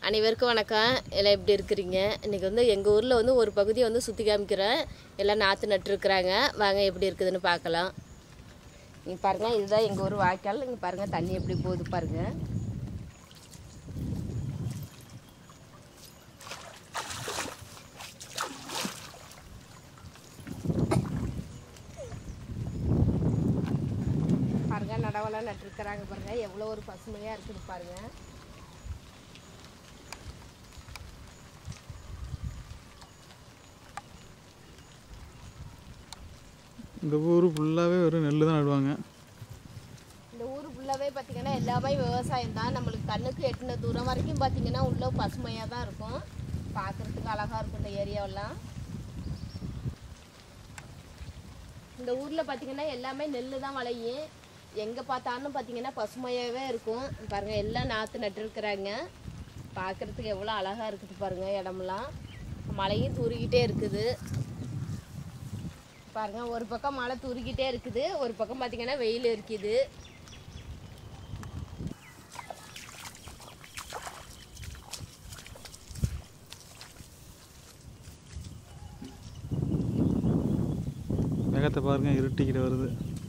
அனைவருக்கும் வணக்கம் எல்லாம் எப்படி இருக்கிறீங்க இன்றைக்கி வந்து எங்கள் ஊரில் வந்து ஒரு பகுதியை வந்து சுற்றி காமிக்கிறேன் எல்லாம் நாற்று நட்டுருக்குறாங்க வாங்க எப்படி இருக்குதுன்னு பார்க்கலாம் இங்கே பாருங்கள் இதுதான் எங்கள் ஊர் வாய்க்கால் இங்கே பாருங்கள் தண்ணி எப்படி போகுது பாருங்கள் பாருங்க நடவெல்லாம் நட்டுருக்குறாங்க பாருங்க எவ்வளோ ஒரு பசுமையாக இருக்குது பாருங்க இந்த ஊர் ஃபுல்லாகவே வெறும் நெல் தான் நடுவாங்க இந்த ஊர் ஃபுல்லாகவே பார்த்தீங்கன்னா எல்லாமே விவசாயம் தான் நம்மளுக்கு கண்ணுக்கு எட்டின தூரம் வரைக்கும் பார்த்தீங்கன்னா உள்ள பசுமையாக தான் இருக்கும் பார்க்குறதுக்கு அழகாக இருக்கும் இந்த ஏரியாவெல்லாம் இந்த ஊரில் பார்த்தீங்கன்னா எல்லாமே நெல் தான் விளையும் எங்கே பார்த்தாலும் பார்த்தீங்கன்னா பசுமையாகவே இருக்கும் பாருங்கள் எல்லாம் நாற்று நட்டுருக்குறாங்க பார்க்குறதுக்கு எவ்வளோ அழகாக இருக்குது பாருங்கள் இடமெல்லாம் மழையும் தூறிக்கிட்டே இருக்குது பாருங்க ஒரு பக்கம் மழை தூறிக்கிட்டே இருக்குது ஒரு பக்கம் பார்த்தீங்கன்னா வெயில் இருக்குது மேகத்தை பாருங்கள் இருட்டிக்கிட்டு வருது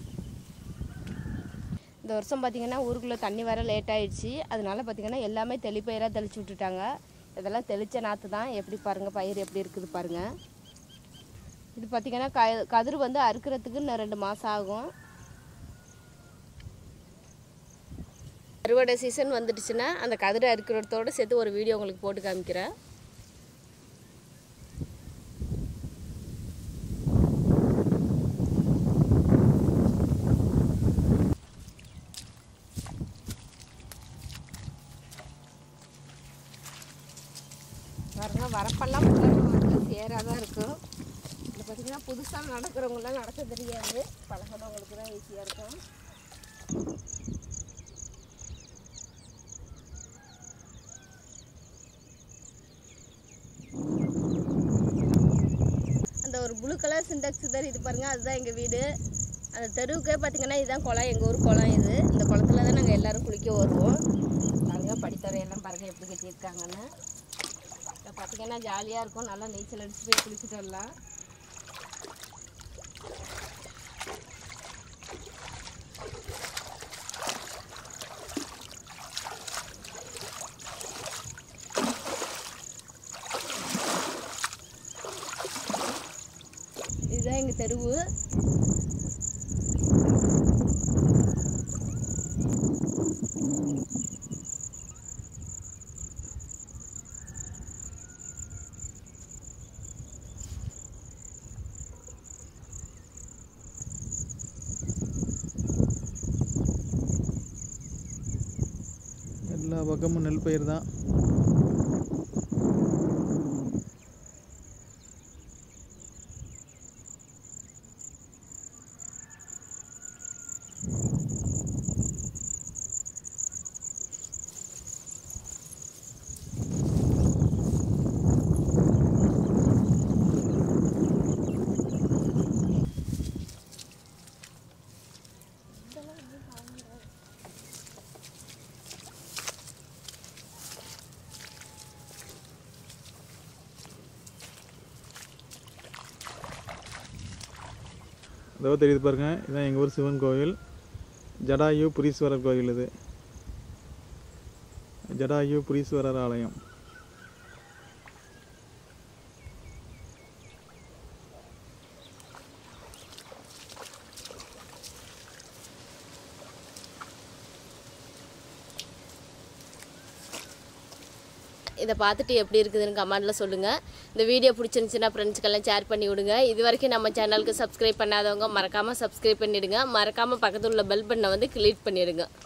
இந்த வருஷம் பார்த்தீங்கன்னா ஊருக்குள்ளே தண்ணி வர லேட் ஆயிடுச்சு அதனால பார்த்தீங்கன்னா எல்லாமே தெளிப்பயிராக தெளிச்சு விட்டுட்டாங்க இதெல்லாம் தெளிச்ச நாற்று தான் எப்படி பாருங்கள் பயிர் எப்படி இருக்குது பாருங்கள் இது பார்த்தீங்கன்னா க கதிர் வந்து அறுக்கிறதுக்கு இன்னும் ரெண்டு மாதம் ஆகும் அறுவடை சீசன் வந்துடுச்சுன்னா அந்த கதிரை அறுக்கிறதோட சேர்த்து ஒரு வீடியோ உங்களுக்கு போட்டு காமிக்கிறேன் பாருங்க வரப்பெல்லாம் வந்து சேராக தான் இருக்கும் இது பார்த்தீங்கன்னா புதுசாக நடக்கிறவங்களாம் நடக்க தெரியாது பழகிறவங்களுக்கு தான் ஈஸியாக இருக்கும் அந்த ஒரு ப்ளூ கலர் சிண்டக்ஸ் தெரியுது பாருங்க அதுதான் எங்கள் வீடு அந்த தெருவுக்கே பார்த்தீங்கன்னா இதுதான் குளம் எங்கள் ஊர் குளம் இது இந்த குளத்துல தான் நாங்கள் எல்லாரும் குளிக்க வருவோம் பாருங்க படித்தரையெல்லாம் பாருங்க எப்படி கட்டியிருக்காங்கன்னு இதில் பார்த்தீங்கன்னா ஜாலியாக இருக்கும் நல்லா நீச்சல் அடிச்சு போய் குளிச்சுட்டு வரலாம் இதுதான் எங்கள் தெருவு எல்லா பக்கமும் நெல் பயிர் தான் இதோ தெரியுது பாருங்க இதான் எங்கள் ஊர் சிவன் கோவில் ஜடாயு புரீஸ்வரர் கோவில் இது ஜடாயு புரீஸ்வரர் ஆலயம் இதை பார்த்துட்டு எப்படி இருக்குதுன்னு கமெண்ட்டில் சொல்லுங்கள் இந்த வீடியோ பிடிச்சிருந்துச்சுன்னா ஃப்ரெண்ட்ஸ்க்கெல்லாம் ஷேர் பண்ணி விடுங்க இது வரைக்கும் நம்ம சேனலுக்கு சப்ஸ்கிரைப் பண்ணாதவங்க மறக்காமல் சப்ஸ்கிரைப் பண்ணிவிடுங்க மறக்காமல் பக்கத்தில் உள்ள பெல் பட்டனை வந்து கிளிக் பண்ணிவிடுங்க